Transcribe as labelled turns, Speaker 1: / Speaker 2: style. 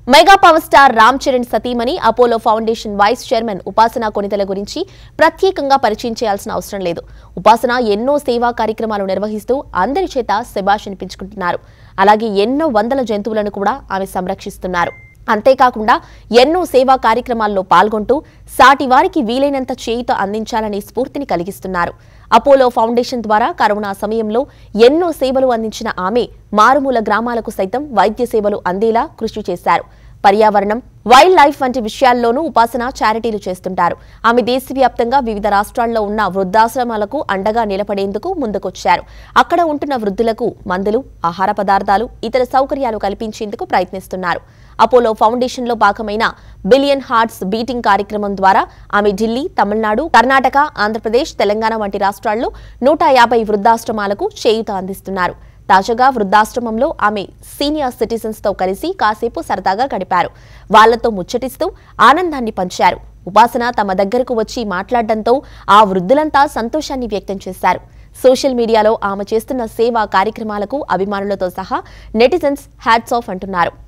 Speaker 1: mega power star Ram Charan సతీమణి Apollo foundation vice chairman ఉపాసన కొనితల గురించి ప్రత్యేకంగా పరిచయం చేయాల్సిన అవసరం లేదు ఉపాసన ఎన్నో సేవా కార్యక్రమాలు నిర్వహిస్తూ అందరి చేత శబాష్ అనిపించుకుంటున్నారు అలాగే ఎన్నో వందల జంతువులను కూడా ఆమె సంరక్షిస్తున్నారు అంతేకాకుండా ఎన్నో సేవా కార్యక్రమాల్లో పాల్గొంటూ సాటి వారికి వీలైనంత చేయుత అందించాలనే స్ఫూర్తిని కలిగిస్తున్నారు అపోలో ఫౌండేషన్ ద్వారా కరోనా సమయంలో ఎన్నో సేవలు అందించిన ఆమె మారుమూల గ్రామాలకు సైతం వైద్య సేవలు అందేలా కృషి చేశారు పర్యావరణం వైల్డ్ లైఫ్ వంటి విషయాల్లోనూ ఉపాసన చారిటీలు చేస్తుంటారు ఆమె దేశవ్యాప్తంగా వివిధ రాష్ట్రాల్లో ఉన్న వృద్ధాశ్రమాలకు అండగా నిలబడేందుకు ముందుకొచ్చారు అక్కడ ఉంటున్న వృద్ధులకు మందులు ఆహార పదార్థాలు ఇతర సౌకర్యాలు కల్పించేందుకు ప్రయత్నిస్తున్నారు అపోలో ఫౌండేషన్లో భాగమైన బిలియన్ హార్ట్స్ బీటింగ్ కార్యక్రమం ద్వారా ఆమె ఢిల్లీ తమిళనాడు కర్ణాటక ఆంధ్రప్రదేశ్ తెలంగాణ వంటి రాష్ట్రాల్లో నూట యాభై వృద్ధాశ్రమాలకు చేయూత అందిస్తున్నారు తాజాగా వృద్ధాశ్రమంలో ఆమె సీనియర్ సిటిజన్స్ తో కలిసి కాసేపు సరదాగా గడిపారు వాళ్లతో ముచ్చటిస్తూ ఆనందాన్ని పంచారు ఉపాసన తమ దగ్గరకు వచ్చి మాట్లాడడంతో ఆ వృద్ధులంతా సంతోషాన్ని వ్యక్తం చేశారు సోషల్ మీడియాలో ఆమె చేస్తున్న సేవా కార్యక్రమాలకు అభిమానులతో సహా నెటిజన్స్ హ్యాట్స్ ఆఫ్ అంటున్నారు